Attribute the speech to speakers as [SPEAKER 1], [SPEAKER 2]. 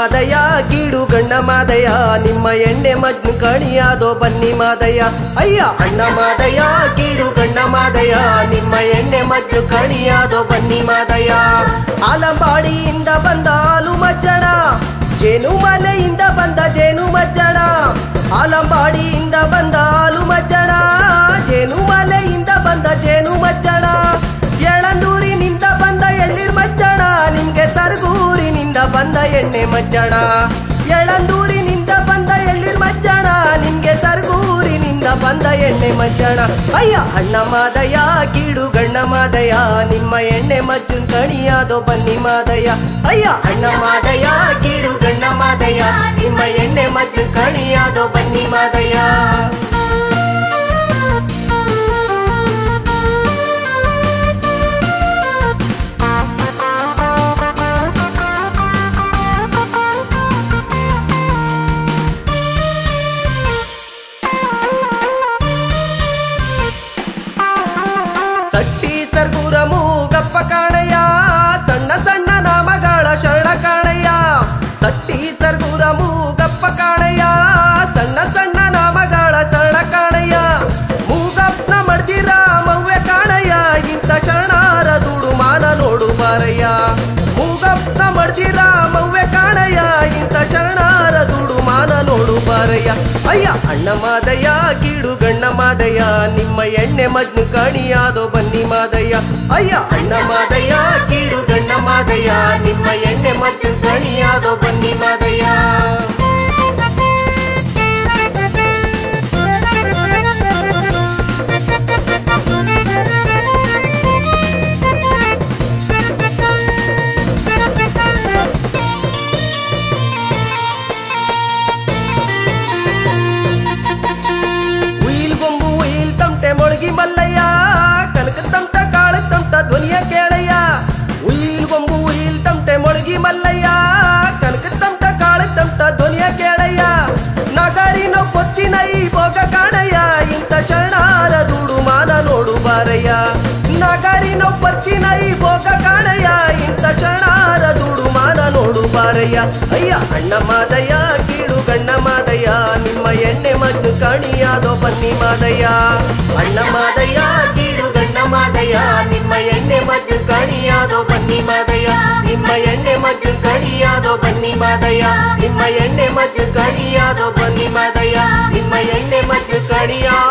[SPEAKER 1] ಮಾದಯ್ಯ ಕೀಡು ಗಣ್ಣ ಮಾದಯ್ಯ ನಿಮ್ಮ ಎಣ್ಣೆ ಮಜ್ನು ಕಣಿಯಾದೋ ಬನ್ನಿ ಮಾದಯ್ಯ ಅಯ್ಯ ಅಣ್ಣ ಮಾದಯ್ಯ ಕೀಡು ಗಣ್ಣ ಮಾದಯ್ಯ ನಿಮ್ಮ ಎಣ್ಣೆ ಮಜ್ನು ಕಣಿಯಾದೋ ಬನ್ನಿ ಮಾದಯ್ಯ ಆಲಂಬಾಡಿಯಿಂದ ಬಂದ ಹಾಲು ಮಜ್ಜಣ ಜೇನು ಮಲೆಯಿಂದ ಬಂದ ಜೇನು ಮಜ್ಜಣ ಆಲಂಬಾಡಿಯಿಂದ ಬಂದ ಹಾಲು ಮಜ್ಜಣ ಜೇನು ಮಲೆಯಿಂದ ಬಂದ ಜೇನು ಮಜ್ಜಣ ಎಳಂದೂರಿನಿಂದ ಬಂದ ಎಳ್ಳಿರ್ ಮಜ್ಜಣ ನಿಮ್ಗೆ ಸರ್ಗೂರಿನಿಂದ ಬಂದ ಎಣ್ಣೆ ಮಜ್ಜಣ ಎಳಂದೂರಿನಿಂದ ಬಂದ ಎಳ್ಳಿರ್ ಮಜ್ಜಣ ನಿಮ್ಗೆ ಸರ್ಗೂರಿನಿಂದ ಬಂದ ಎಣ್ಣೆ ಮಜ್ಜಣ ಅಯ್ಯ ಅಣ್ಣ ಮಾದಯ್ಯ ಕೀಡು ಗಣ್ಣ ಮಾದಯ್ಯ ನಿಮ್ಮ ಎಣ್ಣೆ ಮಜ್ಜನ್ ಕಣಿಯಾದೋ ಬನ್ನಿ ಮಾದಯ್ಯ ಅಯ್ಯ ಅಣ್ಣ ಮಾದಯ್ಯ ಕೀಡು ಗಣ್ಣ ಮಾದಯ್ಯ ನಿಮ್ಮ ಎಣ್ಣೆ ಮಜ್ಜನ್ ಕಣಿಯಾದೋ ಬನ್ನಿ ಮಾದಯ್ಯ ಸಟ್ಟಿ ಸರ್ಗೂರ ಮೂಗಪ್ಪ ಕಾಣಯ್ಯ ಸಣ್ಣ ಸಣ್ಣ ನಾಮಗಳ ಶರಣ ಕಾಣಯ್ಯ ಸಟ್ಟಿ ಸರ್ಗೂರ ಮೂಗಪ್ಪ ಕಾಣಯ್ಯ ಸಣ್ಣ ಸಣ್ಣ ನಾಮಗಳ ಶರಣ ಕಾಣಯ್ಯ ಮೂಗಪ್ಪನ ಮಡ್ದಿರ ಮವ್ವೆ ಕಾಣಯ್ಯ ಇಂಥ ಶರಣಾರ ದುಡು ಮಾನ ನೋಡು ಬಾರಯ್ಯ ಮೂಗಪ್ಪನ ಮಡ್ದಿರ ಮವ್ವೆ ಕಾಣಯ್ಯ ಇಂಥ ಶರಣಾರ ದುಡು ಮಾನ ನೋಡು ಬಾರಯ್ಯ ಅಯ್ಯ ಅಣ್ಣ ಮಾದಯ್ಯ ಕೀಡು ಗಣ್ಣ ಮಾದಯ್ಯ ನಿಮ್ಮ ಎಣ್ಣೆ ಮಜ್ನು ಕಣಿಯಾದೋ ಬನ್ನಿ ಮಾದಯ್ಯ ಅಯ್ಯ ಅಣ್ಣ ಮಾದಯ್ಯ ಕೀಡು ಗಣ್ಣ ಮಾದಯ್ಯ ನಿಮ್ಮ ಎಣ್ಣೆ ಮಜ್ನು ಕಣಿಯಾದೋ ಬನ್ನಿ ಮಾದಯ್ಯ ಉಯಿಲ್ ಗೊಂಬು ಉಯಿಲ್ ತಮಟೆ ಮೊಳಗಿ ಮಲ್ಲಯ್ಯ ಕನಕ ತಮಟ ಕಾಳ ತಮಟ ಧ್ವನಿಯ ಕೇಳಯ್ಯ ಉಯಿಲ್ ಗೊಂಬು ಉಯಿಲ್ ತಮಟೆ ಮೊಳಗಿ ಮಲ್ಲಯ್ಯ ಕನಕ ತಮಟ ಕಾಳ ತಮಟ ಧ್ವನಿಯ ಕೇಳಯ್ಯ ನಗರಿನ ಪೊತ್ತಿನ ಈ ಭೋಗ ಕಾಣಯ್ಯ ಇಂಥ ಶರಣಾರ ದುಡು ಮಾನ ನೋಡು ಬಾರಯ್ಯ ನಗರಿನ ಪತ್ತಿನ ಈ ಭೋಗ ಕಾಣಯ್ಯ ಇಂಥ ಶರಣಾರ ದುಡು ಮಾನ ನೋಡು ಬಾರಯ್ಯ ಅಯ್ಯ ಅಣ್ಣ ಮಾದಯ್ಯ ಕೀಡು ಗಣ್ಣ ಮಾದಯ್ಯ ನಿಮ್ಮ ಎಣ್ಣೆ ಮಜ್ನು ಕಣಿಯಾದೋ ಬನ್ನಿ ಮಾದಯ್ಯ ಅಣ್ಣ ಮಾದಯ್ಯ ಕೀಡು ಗಣ್ಣ ಮಾದಯ್ಯ ನಿಮ್ಮ ಎಣ್ಣೆ ಮಜ್ನು ಕಣಿಯಾದೋ ಬನ್ನಿ ಮಾದಯ್ಯ ನಿಮ್ಮ ಎಣ್ಣೆ ಮಜ್ನು ಕಣಿಯಾದೋ ಬನ್ನಿ ಮಾದಯ್ಯ ನಿಮ್ಮ ಎಣ್ಣೆ ಮಜ್ನು ಕಣಿಯಾದೋ ಬನ್ನಿ ಮಾದಯ್ಯ ನಿಮ್ಮ ಎಣ್ಣೆ ಮಜ್ನು ಕಣಿಯಾ